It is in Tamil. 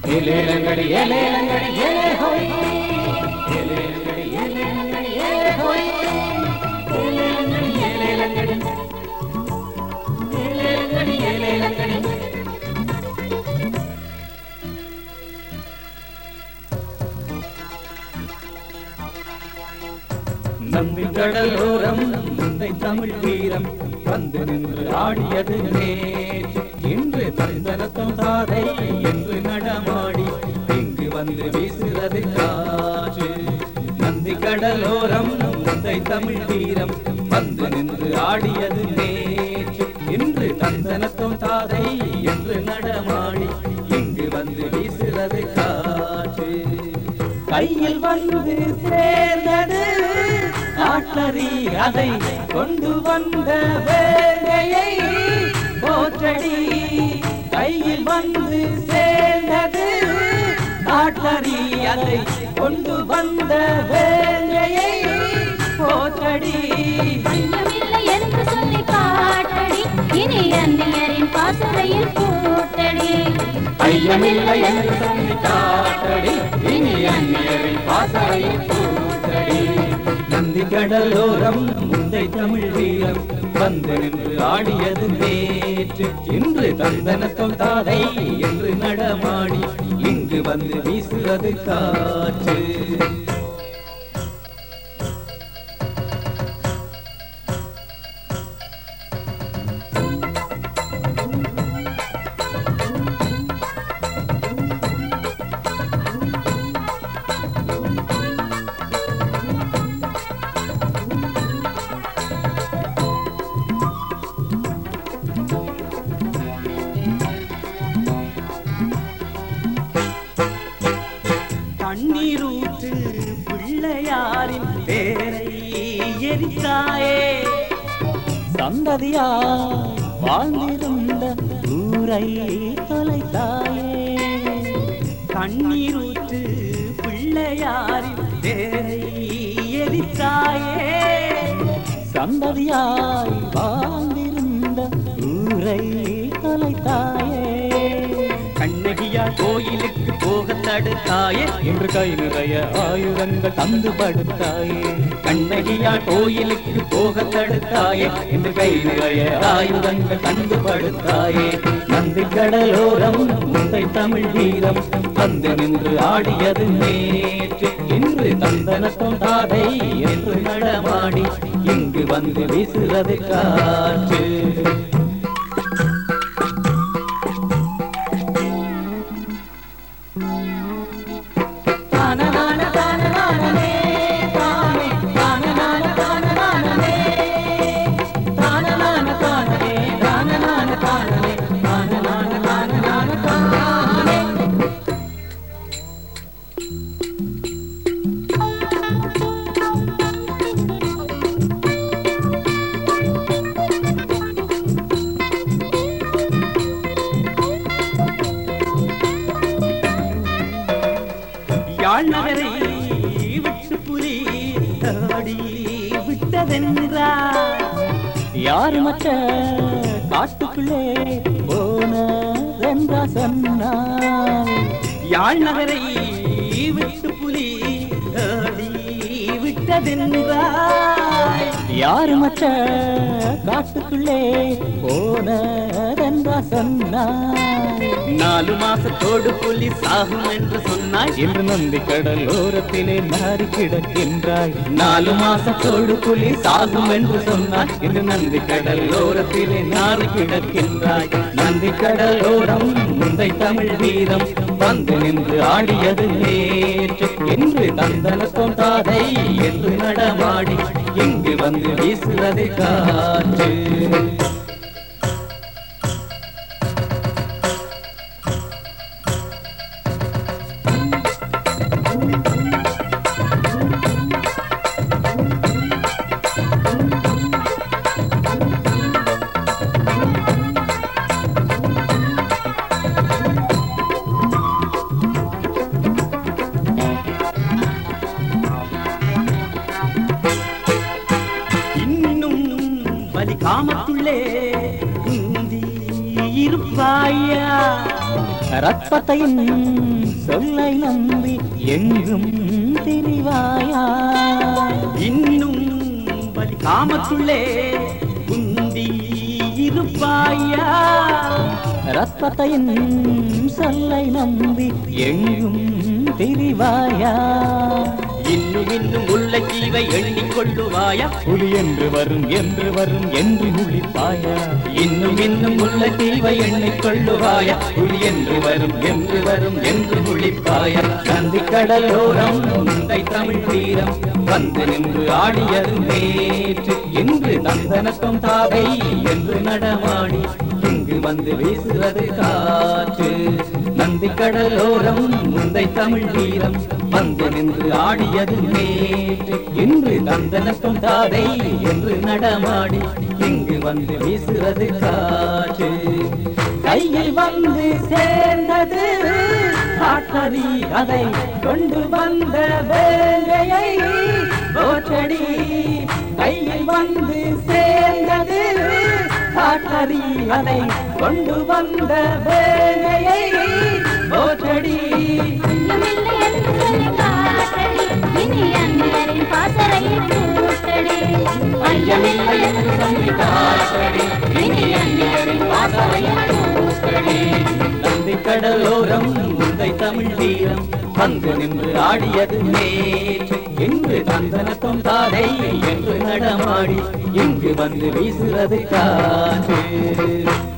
ஏலேலங்கடி ஏலேலங்கடி ஏலே ஹோய் ஏலேலங்கடி ஏலேலங்கடி ஏலே ஹோய் ஏலேலங்கடி ஏலேலங்கடி ஏலேலங்கடி ஏலேலங்கடி நம்பி கடலோரம் முந்தை தமிழ் வீரம் வந்து நின்று ஆடியது நேற்று இன்று தந்தனத்தம் தாதை என்று நடமாடி இங்கு வந்து வீசுறது காற்று நந்தி கடலோரம் முந்தை தமிழ் வீரம் வந்து நின்று ஆடியது நேற்று இன்று தந்தனத்தம் தாதை என்று நடமாடி இங்கு வந்து வீசுறது காற்று கையில் வந்து சேர்ந்தது காட்டறி அதை கொண்டு வந்த வேலையை போற்றடி கையில் வந்து சேர்ந்தது காட்டறி அதை கொண்டு வந்த வேலையை போற்றடி ஐயமில்லை என்று சொல்லி காட்டடி இனி அந்நியரின் பாசறையில் கூட்டடி ஐயமில்லை என்று சொல்லி காட்டடி இனி அந்நியரின் பாசறையில் கூட்டடி நந்தி கடலோரம் முந்தை தமிழ் வீரம் வந்து நின்று ஆடியது நேற்று இன்று தந்தனத்தம் தாதை என்று நடமாடி இங்கு வந்து வீசுவது காற்று கண்ணீரூற்று பிள்ளையாரின் பேரை எரித்தாயே சந்ததியா வாழ்ந்திருந்த ஊரை தொலைத்தாயே கண்ணீரூற்று பிள்ளையாரின் பேரை எரித்தாயே சந்ததியாய் வாழ்ந்திருந்த ஊரை தொலைத்தாயே கண்ணகியா கோயிலுக்கு போக தடுத்தாயே இன்று கை நிறைய ஆயுதங்கள் தந்து படுத்தாயே கண்ணகியா கோயிலுக்கு போக தடுத்தாயே இன்று கை நிறைய ஆயுதங்கள் தந்து படுத்தாயே நந்தி கடலோரம் முந்தை தமிழ் வீரம் வந்து நின்று ஆடியது நேற்று இன்று தந்தனத்தம் தாதை என்று நடமாடி இங்கு வந்து வீசுறது காற்று தானனான தானனானே, தானே, தானனான தானனானே. தானனான தானனே, தானனான தானனே, தானனான தானனான தானே. யாழ் நகரை விட்டு புலி தாடி விட்டதென்றார் யாரு மற்ற காட்டுக்குள்ளே போனதென்றா சொன்னாய் யாழ் நகரை விட்டு புலி தாடி விட்டதென்றார் யாரு மற்ற காட்டுக்குள்ளே போனதென்றா சொன்னாய் நாலு மாசத்தோடு புலி சாகும் என்று சொன்னாய் இன்று நந்தி கடலோரத்திலே மாறி கிடக்கின்றாய் நாலு மாசத்தோடு புலி சாகும் என்று சொன்னாய் இன்று நந்தி கடலோரத்திலே நாறு கிடக்கின்றாய் நந்தி கடலோரம் முந்தை தமிழ் வீரம் வந்து நின்று ஆடியது நேற்று என்று தந்தனத்தம் தாதை என்று நடமாடி இங்கு வந்து வீசுறது காற்று இன்னும் பலி காமத்துள்ளே குந்தி இருப்பாயா ரத்பத்தையின் சொல்லை நம்பி எங்கும் திரிவாயா இன்னும் வலி காமத்துள்ளே குந்தி இருப்பாயா ரத்பத்தையின் சொல்லை நம்பி எங்கும் திரிவாயா இன்னும் இன்னும் உள்ள ஜீவை எண்ணிக்கொள்ளுவாயா புலி என்று வரும் என்று வரும் என்று முழிப்பாயா இன்னும் இன்னும் உள்ள தீவை எண்ணிக்கொள்ளுவாயா புலி என்று வரும் என்று வரும் என்று முழிப்பாயா நந்தி கடலோரம் முந்தை தமிழ் வீரம் வந்து நின்று ஆடியது நேற்று இன்று தந்தனத்தம் தாவை என்று நடமாடி இங்கு வந்து வீசுறது காற்று நந்தி கடலோரம் முந்தை தமிழ் வீரம் வந்து நின்று ஆடியது நேற்று இன்று நந்தனத்தும் தாதை என்று நடமாடி இங்கு வந்து வீசுறது காற்று கையில் வந்து சேர்ந்தது காட்டறி அதை கொண்டு வந்த வேலையை போற்றடி கையில் வந்து சேர்ந்தது காட்டறி அதை கொண்டு வந்த வேலையை போற்றடி ஐயமில்லை என்று சொல்லி காட்டடி இனி அந்நியரின் பாசறையில் கூட்டடி ஐயமில்லை என்று சொல்லி காட்டடி இனி அந்நியரின் பாசறையில் கூட்டடி நந்தி கடலோரம் முந்தை தமிழ் வீரம் வந்து நின்று ஆடியது நேற்று இன்று தந்தனத்தும் தாதை என்று நடமாடி இங்கு வந்து வீசுறது காற்று